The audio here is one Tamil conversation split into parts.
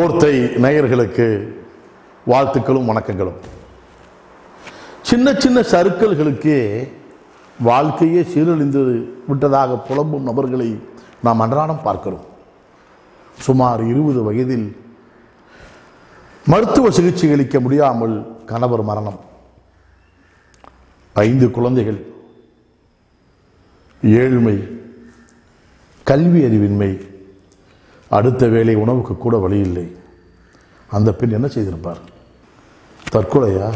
போர்த்தை நேயர்களுக்கு வாழ்த்துக்களும் வணக்கங்களும் சின்ன சின்ன சறுக்கல்களுக்கே வாழ்க்கையே சீரழிந்து விட்டதாக புலம்பும் நபர்களை நாம் அன்றாடம் பார்க்கிறோம் சுமார் இருபது வயதில் மருத்துவ சிகிச்சை அளிக்க முடியாமல் கணவர் மரணம் ஐந்து குழந்தைகள் ஏழ்மை கல்வி அறிவின்மை அடுத்த வேளை உணவுக்கு கூட வழி இல்லை அந்த பெண் என்ன செய்திருப்பார் தற்கொலையா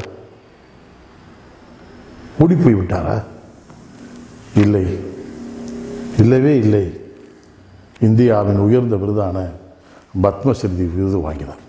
ஓடி போய் விட்டாரா இல்லை இல்லவே இல்லை இந்தியாவின் உயர்ந்த விருதான பத்மஸ்ரீ விருது வாங்கினார்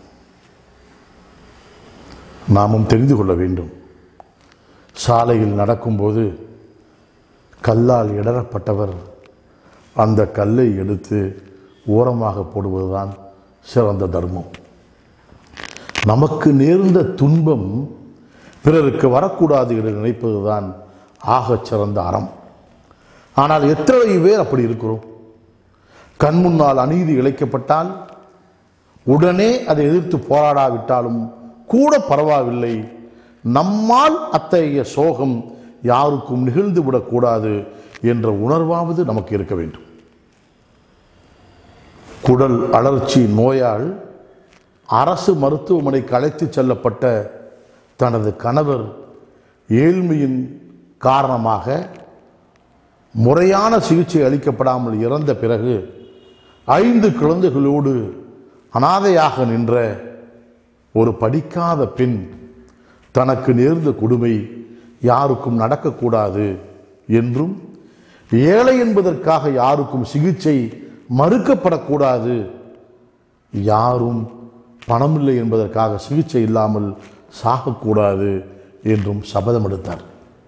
நாமும் தெரிந்து கொள்ள வேண்டும் சாலையில் நடக்கும்போது கல்லால் இடரப்பட்டவர் அந்த கல்லை எடுத்து ஓரமாக போடுவதுதான் சிறந்த தர்மம் நமக்கு நேர்ந்த துன்பம் பிறருக்கு வரக்கூடாது என்று நினைப்பதுதான் ஆகச் சிறந்த அறம் ஆனால் எத்தனை பேர் அப்படி இருக்கிறோம் கண் முன்னால் அநீதி இழைக்கப்பட்டால் உடனே அதை எதிர்த்து போராடாவிட்டாலும் கூட பரவாயில்லை நம்மால் அத்தகைய சோகம் யாருக்கும் நிகழ்ந்து விடக்கூடாது என்ற உணர்வாவது நமக்கு இருக்க வேண்டும் குடல் அழற்சி நோயால் அரசு மருத்துவமனைக்கு அழைத்து செல்லப்பட்ட தனது கணவர் ஏழ்மையின் காரணமாக முறையான சிகிச்சை அளிக்கப்படாமல் இறந்த பிறகு ஐந்து குழந்தைகளோடு அனாதையாக நின்ற ஒரு படிக்காத பெண் தனக்கு நேர்ந்த கொடுமை யாருக்கும் நடக்கக்கூடாது என்றும் ஏழை என்பதற்காக யாருக்கும் சிகிச்சை மறுக்கப்படக்கூடாது யாரும் பணமில்லை என்பதற்காக சிகிச்சை இல்லாமல் சாகக்கூடாது என்றும் சபதம் எடுத்தார்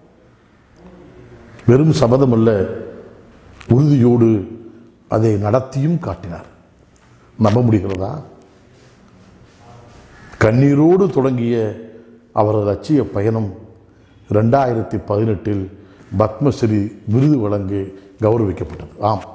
வெறும் சபதம் அல்ல உறுதியோடு அதை நடத்தியும் காட்டினார் நம்ப முடிகிறதா கண்ணீரோடு தொடங்கிய அவரது லட்சிய பயணம் ரெண்டாயிரத்தி பதினெட்டில் பத்மஸ்ரீ விருது வழங்கி கௌரவிக்கப்பட்டது ஆம்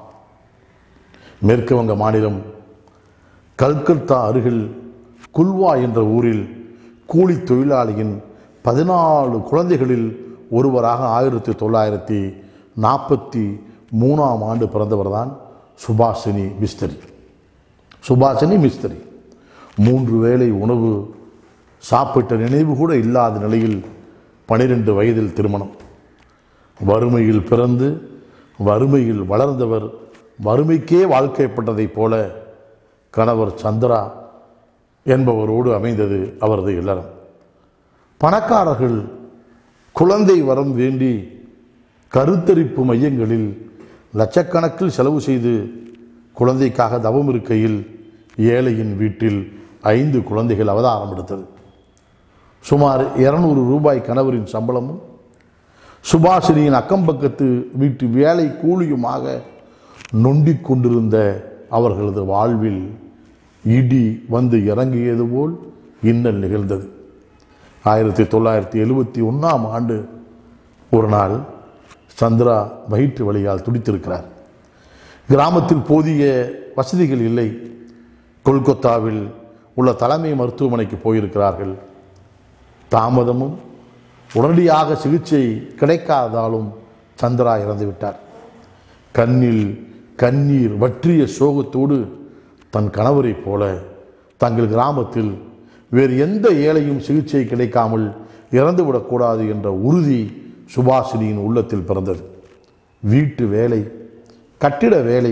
மேற்கு வங்க மாநிலம் கல்கத்தா அருகில் குல்வா என்ற ஊரில் கூலி தொழிலாளியின் பதினாலு குழந்தைகளில் ஒருவராக ஆயிரத்தி தொள்ளாயிரத்தி நாற்பத்தி மூணாம் ஆண்டு பிறந்தவர்தான் சுபாஷினி மிஸ்திரி சுபாஷினி மிஸ்திரி மூன்று வேளை உணவு சாப்பிட்ட நினைவு கூட இல்லாத நிலையில் பனிரெண்டு வயதில் திருமணம் வறுமையில் பிறந்து வறுமையில் வளர்ந்தவர் வறுமைக்கே வாழ்க்கைப்பட்டதைப் போல கணவர் சந்திரா என்பவரோடு அமைந்தது அவரது இல்லறம் பணக்காரர்கள் குழந்தை வரம் வேண்டி கருத்தரிப்பு மையங்களில் லட்சக்கணக்கில் செலவு செய்து குழந்தைக்காக தவம் இருக்கையில் ஏழையின் வீட்டில் ஐந்து குழந்தைகள் அவதாரம் எடுத்தது சுமார் இருநூறு ரூபாய் கணவரின் சம்பளமும் சுபாஷினியின் அக்கம்பக்கத்து வீட்டு வேலை கூலியுமாக நொண்டிக் கொண்டிருந்த அவர்களது வாழ்வில் இடி வந்து இறங்கியது போல் இன்னல் நிகழ்ந்தது ஆயிரத்தி தொள்ளாயிரத்தி எழுபத்தி ஒன்றாம் ஆண்டு ஒரு நாள் சந்திரா வயிற்று வலியால் துடித்திருக்கிறார் கிராமத்தில் போதிய வசதிகள் இல்லை கொல்கத்தாவில் உள்ள தலைமை மருத்துவமனைக்கு போயிருக்கிறார்கள் தாமதமும் உடனடியாக சிகிச்சை கிடைக்காததாலும் சந்திரா இறந்துவிட்டார் கண்ணில் கண்ணீர் வற்றிய சோகத்தோடு தன் கணவரைப் போல தங்கள் கிராமத்தில் வேறு எந்த ஏழையும் சிகிச்சை கிடைக்காமல் இறந்துவிடக்கூடாது என்ற உறுதி சுபாஷினியின் உள்ளத்தில் பிறந்தது வீட்டு வேலை கட்டிட வேலை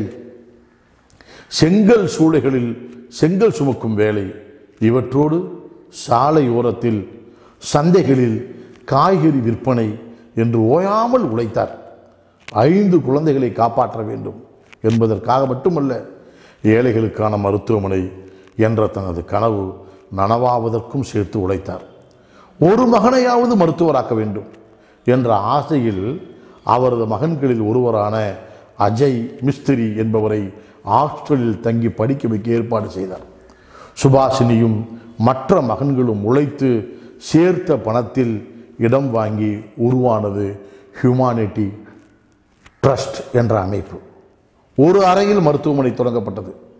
செங்கல் சூளைகளில் செங்கல் சுமக்கும் வேலை இவற்றோடு சாலையோரத்தில் சந்தைகளில் காய்கறி விற்பனை என்று ஓயாமல் உழைத்தார் ஐந்து குழந்தைகளை காப்பாற்ற வேண்டும் என்பதற்காக மட்டுமல்ல ஏழைகளுக்கான மருத்துவமனை என்ற தனது கனவு நனவாவதற்கும் சேர்த்து உழைத்தார் ஒரு மகனையாவது மருத்துவராக்க வேண்டும் என்ற ஆசையில் அவரது மகன்களில் ஒருவரான அஜய் மிஸ்திரி என்பவரை ஹாஸ்டலில் தங்கி படிக்க வைக்க ஏற்பாடு செய்தார் சுபாஷினியும் மற்ற மகன்களும் உழைத்து சேர்த்த பணத்தில் இடம் வாங்கி உருவானது ஹியூமானிட்டி ட்ரஸ்ட் என்ற அமைப்பு ஒரு அறையில் மருத்துவமனை தொடங்கப்பட்டது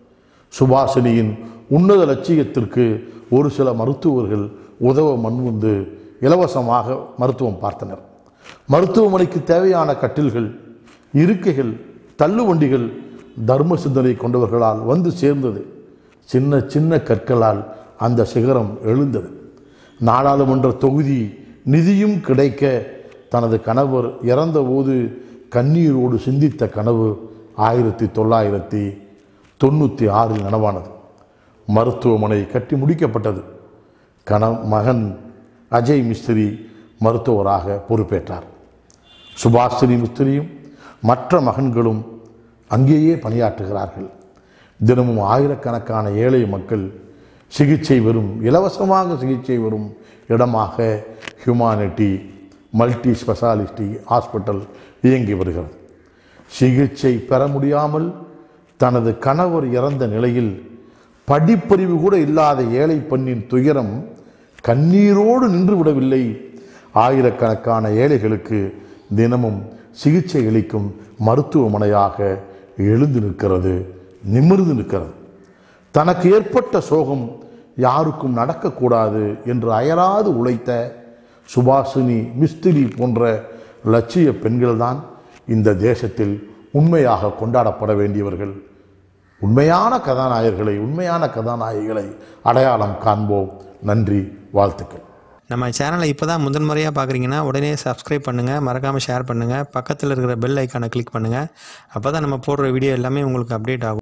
சுபாஷினியின் உன்னத லட்சியத்திற்கு ஒரு சில மருத்துவர்கள் உதவ முன்வந்து இலவசமாக மருத்துவம் பார்த்தனர் மருத்துவமனைக்கு தேவையான கட்டில்கள் இருக்கைகள் தள்ளுவண்டிகள் தர்ம சிந்தனை கொண்டவர்களால் வந்து சேர்ந்தது சின்ன சின்ன கற்களால் அந்த சிகரம் எழுந்தது நாடாளுமன்ற தொகுதி நிதியும் கிடைக்க தனது கணவர் இறந்தபோது கண்ணீரோடு சிந்தித்த கனவு ஆயிரத்தி தொள்ளாயிரத்தி தொண்ணூற்றி ஆறில் நனவானது மருத்துவமனை கட்டி முடிக்கப்பட்டது கண மகன் அஜய் மிஸ்திரி மருத்துவராக பொறுப்பேற்றார் சுபாஷினி மிஸ்திரியும் மற்ற மகன்களும் அங்கேயே பணியாற்றுகிறார்கள் தினமும் ஆயிரக்கணக்கான ஏழை மக்கள் சிகிச்சை வரும் இலவசமாக சிகிச்சை வரும் இடமாக ஹியூமானிட்டி மல்டி ஸ்பெஷாலிட்டி ஹாஸ்பிட்டல் இயங்கி வருகிறது சிகிச்சை பெற முடியாமல் தனது கணவர் இறந்த நிலையில் படிப்பறிவு கூட இல்லாத ஏழை பெண்ணின் துயரம் கண்ணீரோடு நின்று விடவில்லை ஆயிரக்கணக்கான ஏழைகளுக்கு தினமும் சிகிச்சை அளிக்கும் மருத்துவமனையாக எழுந்து நிற்கிறது நிமிர்ந்து நிற்கிறது தனக்கு ஏற்பட்ட சோகம் யாருக்கும் நடக்கக்கூடாது என்று அயராது உழைத்த சுபாஷினி மிஸ்திரி போன்ற லட்சிய பெண்கள்தான் இந்த தேசத்தில் உண்மையாக கொண்டாடப்பட வேண்டியவர்கள் உண்மையான கதாநாயகர்களை உண்மையான கதாநாயகிகளை அடையாளம் காண்போம் நன்றி வாழ்த்துக்கள் நம்ம சேனலை இப்போ தான் முதன் முறையாக பார்க்குறீங்கன்னா உடனே சப்ஸ்கிரைப் பண்ணுங்கள் மறக்காமல் ஷேர் பண்ணுங்கள் பக்கத்தில் இருக்கிற பெல் ஐக்கானை கிளிக் பண்ணுங்கள் அப்போ தான் நம்ம போடுற வீடியோ எல்லாமே உங்களுக்கு அப்டேட் ஆகும்